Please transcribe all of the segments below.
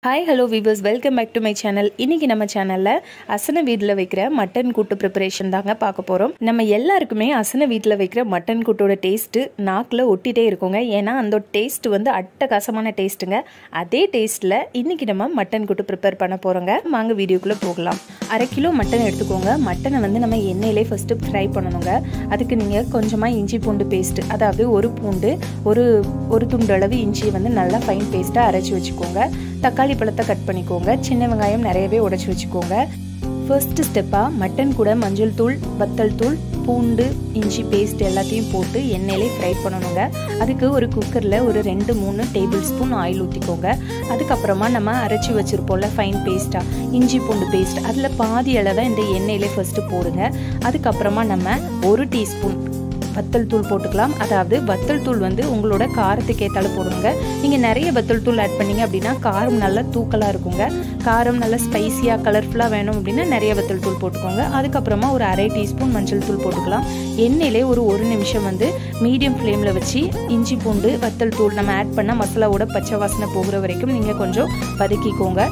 hi hello viewers welcome back to my channel இன்னைக்கு நம்ம சேனலில் அசன வீட்டில் வைக்கிற மட்டன் கூட்டு ப்ரிப்பரேஷன் தாங்க பார்க்க போகிறோம் நம்ம எல்லாருக்குமே அசன வீட்டில் வைக்கிற மட்டன் கூட்டோட டேஸ்ட்டு நாக்கில் ஒட்டிகிட்டே இருக்குங்க ஏன்னா அந்த டேஸ்ட் வந்து அட்டகாசமான டேஸ்ட்டுங்க அதே டேஸ்ட்டில் இன்னைக்கு நம்ம மட்டன் கூட்டு ப்ரிப்பேர் பண்ண போகிறோங்க வாங்க வீடியோக்குள்ளே போகலாம் அரை கிலோ மட்டன் எடுத்துக்கோங்க மட்டனை வந்து நம்ம எண்ணெயிலே ஃபஸ்ட்டு ஃப்ரை பண்ணணுங்க அதுக்கு நீங்கள் கொஞ்சமாக இஞ்சி பூண்டு பேஸ்ட்டு அதாவது ஒரு பூண்டு ஒரு ஒரு துண்டு அளவு இஞ்சி வந்து நல்லா ஃபைன் பேஸ்ட்டாக அரைச்சி வச்சுக்கோங்க தக்காளி பழத்தை கட் பண்ணிக்கோங்க சின்ன வெங்காயம் நிறையவே உடச்சி வச்சுக்கோங்க ஃபர்ஸ்ட் ஸ்டெப்பாக மட்டன் கூட மஞ்சள் தூள் வத்தல் தூள் பூண்டு இஞ்சி பேஸ்ட் எல்லாத்தையும் போட்டு எண்ணெயிலே ஃப்ரை பண்ணணுங்க அதுக்கு ஒரு குக்கரில் ஒரு ரெண்டு மூணு டேபிள் ஸ்பூன் ஆயில் ஊற்றிக்கோங்க அதுக்கப்புறமா நம்ம அரைச்சி வச்சுருப்போம்ல ஃபைன் பேஸ்ட்டாக இஞ்சி பூண்டு பேஸ்ட் அதில் பாதி அளவை இந்த எண்ணெயிலே ஃபஸ்ட்டு போடுங்க அதுக்கப்புறமா நம்ம ஒரு டீஸ்பூன் வத்தல் தூள் போட்டுக்கலாம் அதாவது வத்தல் தூள் வந்து உங்களோட காரத்துக்கு ஏற்றால போடுங்க நீங்கள் நிறைய வத்தல் தூள் ஆட் பண்ணீங்க அப்படின்னா காரம் நல்லா தூக்கலாக இருக்குங்க காரம் நல்லா ஸ்பைசியாக கலர்ஃபுல்லாக வேணும் அப்படின்னா நிறைய வத்தல் தூள் போட்டுக்கோங்க அதுக்கப்புறமா ஒரு அரை டீஸ்பூன் மஞ்சள் தூள் போட்டுக்கலாம் எண்ணெயிலே ஒரு ஒரு நிமிஷம் வந்து மீடியம் ஃப்ளேமில் வச்சு இஞ்சி பூண்டு வத்தல் தூள் நம்ம ஆட் பண்ண மசாலாவோட பச்சை வாசனை போகிற வரைக்கும் நீங்கள் கொஞ்சம் வதக்கிக்கோங்க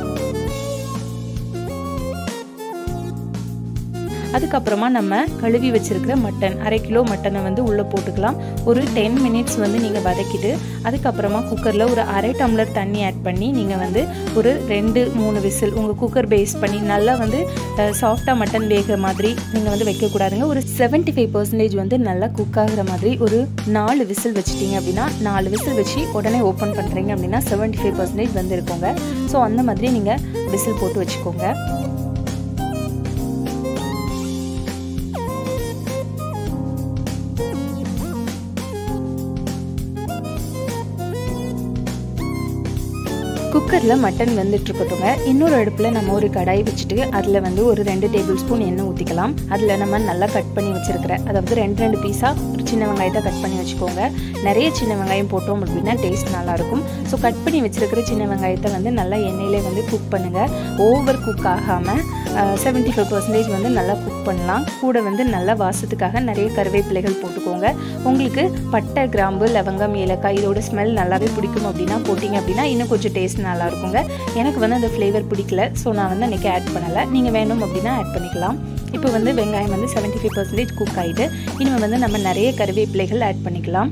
அதுக்கப்புறமா நம்ம கழுவி வச்சிருக்கிற மட்டன் அரை கிலோ மட்டனை வந்து உள்ளே போட்டுக்கலாம் ஒரு டென் மினிட்ஸ் வந்து நீங்கள் வதக்கிட்டு அதுக்கப்புறமா குக்கரில் ஒரு அரை டம்ளர் தண்ணி ஆட் பண்ணி நீங்கள் வந்து ஒரு ரெண்டு மூணு விசில் உங்கள் குக்கர் பேஸ் பண்ணி நல்லா வந்து சாஃப்டாக மட்டன் வேகிற மாதிரி நீங்கள் வந்து வைக்கக்கூடாதுங்க ஒரு செவன்ட்டி ஃபைவ் பர்சன்டேஜ் வந்து நல்லா குக் ஆகிற மாதிரி ஒரு நாலு விசில் வச்சுட்டீங்க அப்படின்னா நாலு விசில் வச்சு உடனே ஓப்பன் பண்ணுறீங்க அப்படின்னா செவன்ட்டி ஃபைவ் பர்சன்டேஜ் வந்து இருக்குங்க ஸோ அந்த மாதிரி நீங்கள் விசில் போட்டு வச்சுக்கோங்க குக்கரில் மட்டன் வந்துட்டு இருக்கட்டுங்க இன்னொரு அடுப்பில் நம்ம ஒரு கடாய் வச்சுட்டு அதில் வந்து ஒரு ரெண்டு டேபிள் ஸ்பூன் எண்ணெய் ஊற்றிக்கலாம் அதில் நம்ம நல்லா கட் பண்ணி வச்சுருக்கிற அதாவது ரெண்டு ரெண்டு பீஸாக ஒரு சின்ன வெங்காயத்தை கட் பண்ணி வச்சுக்கோங்க நிறைய சின்ன வெங்காயம் போட்டோம் அப்படின்னா டேஸ்ட் நல்லாயிருக்கும் ஸோ கட் பண்ணி வச்சுருக்கிற சின்ன வெங்காயத்தை வந்து நல்லா எண்ணெயிலே வந்து குக் பண்ணுங்கள் ஓவர் குக் ஆகாமல் செவன்ட்டி ஃபைவ் பர்சன்டேஜ் வந்து நல்லா குக் பண்ணலாம் கூட வந்து நல்லா வாசத்துக்காக நிறைய கருவேப்பிலைகள் போட்டுக்கோங்க உங்களுக்கு பட்டை கிராம்பு லவங்கம் ஏலக்காய் இதோட ஸ்மெல் நல்லாவே பிடிக்கும் அப்படின்னா போட்டிங்க அப்படின்னா இன்னும் கொஞ்சம் டேஸ்ட் நல்லா இருக்குங்க எனக்கு வந்து அந்த ஃப்ளேவர் பிடிக்கல ஸோ நான் வந்து அன்றைக்கி ஆட் பண்ணலை நீங்கள் வேணும் அப்படின்னா ஆட் பண்ணிக்கலாம் இப்போ வந்து வெங்காயம் வந்து செவன்ட்டி ஃபைவ் பர்சன்டேஜ் குக் ஆகிட்டு இனிமேல் வந்து நம்ம நிறைய கருவேப்பிலைகள் ஆட் பண்ணிக்கலாம்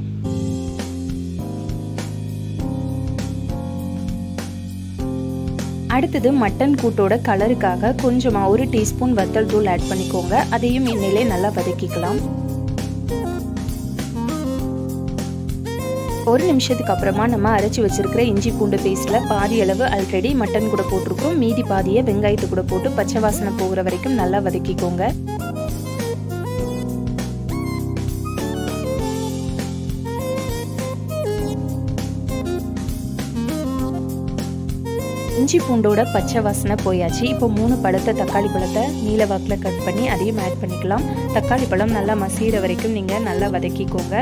அடுத்தது மட்டன் கூட்டோட கலருக்காக கொஞ்சமாக ஒரு டீஸ்பூன் வத்தல் தூள் ஆட் பண்ணிக்கோங்க அதையும் எண்ணெயிலே நல்லா வதக்கிக்கலாம் ஒரு நிமிஷத்துக்கு அப்புறமா நம்ம அரைச்சி வச்சிருக்கிற இஞ்சி பூண்டு பேஸ்ட்டில் பாதி அளவு ஆல்ரெடி மட்டன் கூட போட்டிருக்கோம் மீதி பாதியை வெங்காயத்து கூட போட்டு பச்சை வாசனை போகிற வரைக்கும் நல்லா வதக்கிக்கோங்க இஞ்சி பூண்டோட பச்சை வாசனை போயாச்சு இப்போ மூணு பழத்தை தக்காளி பழத்தை நீல வாக்கில் கட் பண்ணி அதையும் ஆட் பண்ணிக்கலாம் தக்காளி பழம் நல்லா மசீர வரைக்கும் நீங்கள் நல்லா வதக்கிக்கோங்க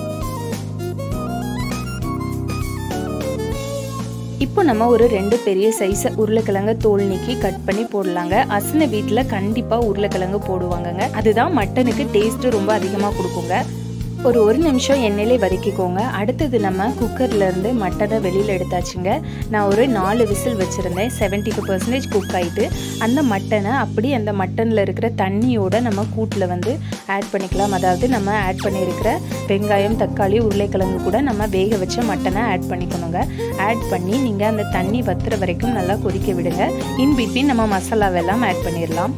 இப்போ நம்ம ஒரு ரெண்டு பெரிய சைஸ் உருளைக்கிழங்கு தோல் நீக்கி கட் பண்ணி போடலாங்க அசன வீட்டில் கண்டிப்பாக உருளைக்கிழங்கு போடுவாங்கங்க அதுதான் மட்டனுக்கு டேஸ்ட்டு ரொம்ப அதிகமாக கொடுக்குங்க ஒரு ஒரு நிமிஷம் எண்ணெயிலே வதக்கிக்கோங்க அடுத்தது நம்ம குக்கர்லேருந்து மட்டனை வெளியில் எடுத்தாச்சுங்க நான் ஒரு நாலு விசில் வச்சுருந்தேன் செவன்ட்டி ஃபைவ் பர்சன்டேஜ் குக் ஆகிட்டு அந்த மட்டனை அப்படி அந்த மட்டனில் இருக்கிற தண்ணியோட நம்ம கூட்டில் வந்து ஆட் பண்ணிக்கலாம் அதாவது நம்ம ஆட் பண்ணியிருக்கிற வெங்காயம் தக்காளி உருளைக்கிழங்கு கூட நம்ம வேக வச்ச மட்டனை ஆட் பண்ணிக்கணுங்க ஆட் பண்ணி நீங்கள் அந்த தண்ணி வத்துற வரைக்கும் நல்லா கொதிக்க விடுங்க இன் பிட்வீன் நம்ம மசாலாவெல்லாம் ஆட் பண்ணிடலாம்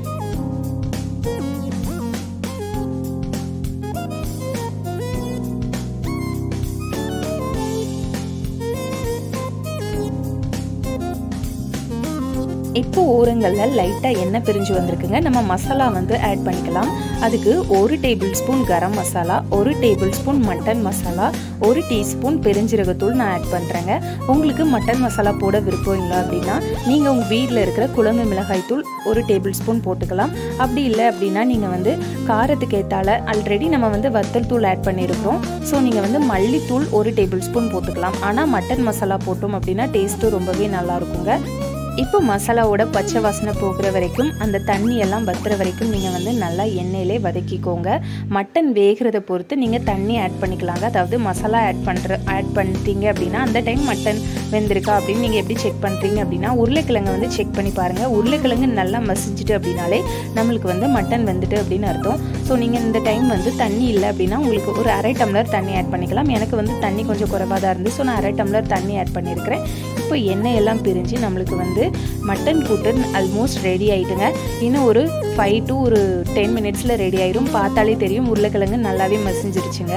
இப்போ ஓரங்களில் லைட்டாக எண்ணெய் பிரிஞ்சு வந்திருக்குங்க நம்ம மசாலா வந்து ஆட் பண்ணிக்கலாம் அதுக்கு ஒரு டேபிள் ஸ்பூன் கரம் மசாலா ஒரு டேபிள் ஸ்பூன் மட்டன் மசாலா ஒரு டீஸ்பூன் பெருஞ்சீரகத்தூள் நான் ஆட் பண்ணுறேங்க உங்களுக்கு மட்டன் மசாலா போட விருப்பம் இல்லை அப்படின்னா நீங்கள் உங்கள் வீட்டில் இருக்கிற குழம்பு மிளகாய் தூள் ஒரு டேபிள் ஸ்பூன் போட்டுக்கலாம் அப்படி இல்லை அப்படின்னா நீங்கள் வந்து காரத்துக்கு ஏற்றால ஆல்ரெடி நம்ம வந்து வத்தல் தூள் ஆட் பண்ணியிருக்கோம் ஸோ நீங்கள் வந்து மல்லித்தூள் ஒரு டேபிள் ஸ்பூன் போட்டுக்கலாம் ஆனால் மட்டன் மசாலா போட்டோம் அப்படின்னா டேஸ்ட்டும் ரொம்பவே நல்லா இருக்குங்க இப்போ மசாலாவோட பச்சை வாசனை போகிற வரைக்கும் அந்த தண்ணி எல்லாம் வத்துற வரைக்கும் நீங்கள் வந்து நல்லா எண்ணெயிலே வதக்கிக்கோங்க மட்டன் வேகிறத பொறுத்து நீங்கள் தண்ணி ஆட் பண்ணிக்கலாங்க அதாவது மசாலா ஆட் பண்ணுற ஆட் பண்ணிட்டீங்க அப்படின்னா அந்த டைம் மட்டன் வெந்திருக்கா அப்படின்னு நீங்கள் எப்படி செக் பண்ணுறீங்க அப்படின்னா உருளைக்கிழங்கை வந்து செக் பண்ணி பாருங்கள் உருளைக்கிழங்கு நல்லா மசிஞ்சிட்டு அப்படின்னாலே நம்மளுக்கு வந்து மட்டன் வெந்துட்டு அப்படின்னு அர்த்தம் ஸோ நீங்கள் இந்த டைம் வந்து தண்ணி இல்லை அப்படின்னா உங்களுக்கு ஒரு அரை டம்ளர் தண்ணி ஆட் பண்ணிக்கலாம் எனக்கு வந்து தண்ணி கொஞ்சம் குறைவாக தான் இருந்து ஸோ நான் அரை டம்ளர் தண்ணி ஆட் பண்ணியிருக்கிறேன் இப்போ எண்ணெய் எல்லாம் பிரிஞ்சு நம்மளுக்கு வந்து மட்டன் கூட்டு ஆல்மோஸ்ட் ரெடி ஆகிட்டுங்க இன்னும் ஒரு ஃபைவ் டு ஒரு டென் மினிட்ஸில் ரெடி ஆயிரும் பார்த்தாலே தெரியும் உருளைக்கிழங்கு நல்லாவே மசிஞ்சிருச்சுங்க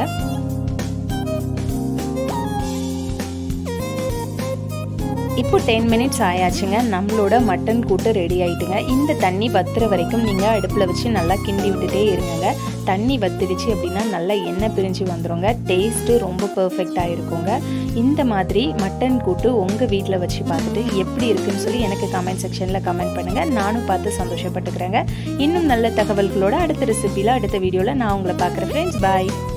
இப்போ டென் மினிட்ஸ் ஆயாச்சுங்க நம்மளோட மட்டன் கூட்டு ரெடி ஆயிட்டுங்க இந்த தண்ணி வத்துற வரைக்கும் நீங்கள் அடுப்பில் வச்சு நல்லா கிண்டி விட்டுட்டே இருங்க தண்ணி வத்திடுச்சு அப்படின்னா நல்லா எண்ணெய் பிரிஞ்சு வந்துடுங்க டேஸ்ட்டு ரொம்ப பர்ஃபெக்டாக இருக்குங்க இந்த மாதிரி மட்டன் கூட்டு உங்கள் வீட்டில் வச்சு பார்த்துட்டு எப்படி இருக்குன்னு சொல்லி எனக்கு கமெண்ட் செக்ஷனில் கமெண்ட் பண்ணுங்கள் நானும் பார்த்து சந்தோஷப்பட்டுக்கிறேங்க இன்னும் நல்ல தகவல்களோட அடுத்த ரெசிபியில் அடுத்த வீடியோவில் நான் உங்களை பார்க்குறேன் ஃப்ரெண்ட்ஸ் பாய்